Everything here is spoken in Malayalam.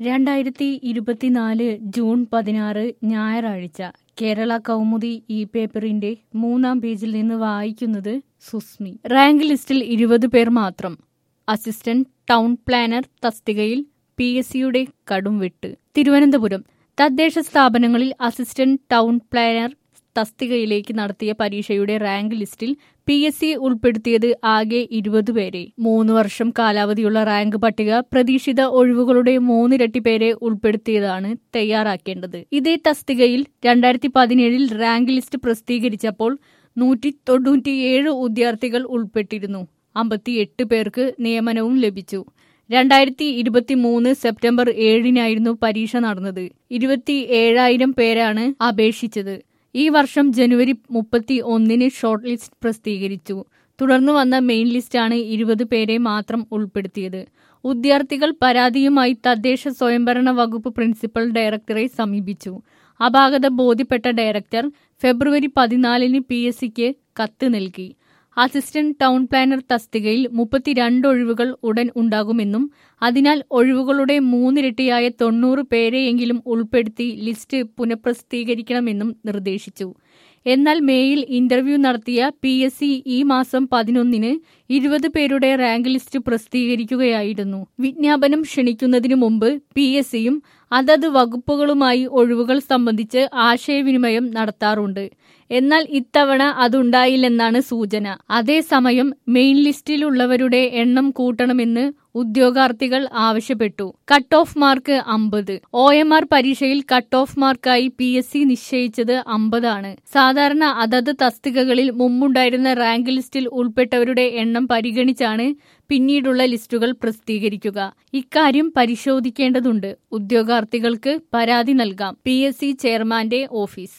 രണ്ടായിരത്തി ഇരുപത്തിനാല് ജൂൺ പതിനാറ് ഞായറാഴ്ച കേരള കൗമുദി ഈ പേപ്പറിന്റെ മൂന്നാം പേജിൽ നിന്ന് വായിക്കുന്നത് സുസ്മി റാങ്ക് ലിസ്റ്റിൽ ഇരുപത് പേർ മാത്രം അസിസ്റ്റന്റ് ടൗൺ പ്ലാനർ തസ്തികയിൽ പി എസ് സിയുടെ കടും വെട്ട് തിരുവനന്തപുരം തദ്ദേശ സ്ഥാപനങ്ങളിൽ അസിസ്റ്റന്റ് ടൗൺ പ്ലാനർ തസ്തികയിലേക്ക് നടത്തിയ പരീക്ഷയുടെ റാങ്ക് ലിസ്റ്റിൽ പി എസ് സി ഉൾപ്പെടുത്തിയത് ആകെ ഇരുപത് പേരെ മൂന്ന് വർഷം കാലാവധിയുള്ള റാങ്ക് പട്ടിക പ്രതീക്ഷിത ഒഴിവുകളുടെ മൂന്നിരട്ടി പേരെ ഉൾപ്പെടുത്തിയതാണ് തയ്യാറാക്കേണ്ടത് ഇതേ തസ്തികയിൽ രണ്ടായിരത്തി പതിനേഴിൽ റാങ്ക് ലിസ്റ്റ് പ്രസിദ്ധീകരിച്ചപ്പോൾ നൂറ്റി തൊണ്ണൂറ്റിയേഴ് ഉദ്യോഗാർത്ഥികൾ ഉൾപ്പെട്ടിരുന്നു അമ്പത്തിയെട്ട് പേർക്ക് നിയമനവും ലഭിച്ചു രണ്ടായിരത്തി ഇരുപത്തി മൂന്ന് സെപ്റ്റംബർ ഏഴിനായിരുന്നു പരീക്ഷ നടന്നത് ഇരുപത്തി ഏഴായിരം പേരാണ് അപേക്ഷിച്ചത് ഈ വർഷം ജനുവരി മുപ്പത്തി ഒന്നിന് ഷോർട്ട് ലിസ്റ്റ് പ്രസിദ്ധീകരിച്ചു തുടർന്ന് വന്ന മെയിൻ ലിസ്റ്റാണ് ഇരുപത് പേരെ മാത്രം ഉൾപ്പെടുത്തിയത് ഉദ്യോഗാർത്ഥികൾ പരാതിയുമായി തദ്ദേശ സ്വയംഭരണ വകുപ്പ് പ്രിൻസിപ്പൽ ഡയറക്ടറെ സമീപിച്ചു അപാകത ബോധ്യപ്പെട്ട ഡയറക്ടർ ഫെബ്രുവരി പതിനാലിന് പി എസ് സിക്ക് കത്ത് നൽകി അസിസ്റ്റന്റ് ടൗൺ പ്ലാനർ തസ്തികയിൽ മുപ്പത്തിരണ്ട് ഒഴിവുകൾ ഉടൻ ഉണ്ടാകുമെന്നും അതിനാൽ ഒഴിവുകളുടെ മൂന്നിരട്ടിയായ തൊണ്ണൂറ് പേരെയെങ്കിലും ഉൾപ്പെടുത്തി ലിസ്റ്റ് പുനഃപ്രസിദ്ധീകരിക്കണമെന്നും നിർദ്ദേശിച്ചു എന്നാൽ മേയിൽ ഇന്റർവ്യൂ നടത്തിയ പി എസ് സി ഈ മാസം പതിനൊന്നിന് ഇരുപത് പേരുടെ റാങ്ക് ലിസ്റ്റ് പ്രസിദ്ധീകരിക്കുകയായിരുന്നു വിജ്ഞാപനം ക്ഷണിക്കുന്നതിനു മുമ്പ് പി എസ് സിയും അതത് വകുപ്പുകളുമായി ഒഴിവുകൾ സംബന്ധിച്ച് ആശയവിനിമയം നടത്താറുണ്ട് എന്നാൽ ഇത്തവണ അതുണ്ടായില്ലെന്നാണ് സൂചന അതേസമയം മെയിൻ ലിസ്റ്റിലുള്ളവരുടെ എണ്ണം കൂട്ടണമെന്ന് ഉദ്യോഗാർത്ഥികൾ ആവശ്യപ്പെട്ടു കട്ട് ഓഫ് മാർക്ക് അമ്പത് ഒ എം ആർ പരീക്ഷയിൽ കട്ട് ഓഫ് മാർക്കായി പി എസ് സി നിശ്ചയിച്ചത് അമ്പതാണ് സാധാരണ അതത് തസ്തികകളിൽ മുമ്പുണ്ടായിരുന്ന റാങ്ക് ലിസ്റ്റിൽ ഉൾപ്പെട്ടവരുടെ എണ്ണം പരിഗണിച്ചാണ് പിന്നീടുള്ള ലിസ്റ്റുകൾ പ്രസിദ്ധീകരിക്കുക ഇക്കാര്യം പരിശോധിക്കേണ്ടതുണ്ട് ഉദ്യോഗാർത്ഥികൾക്ക് പരാതി നൽകാം പി ചെയർമാന്റെ ഓഫീസ്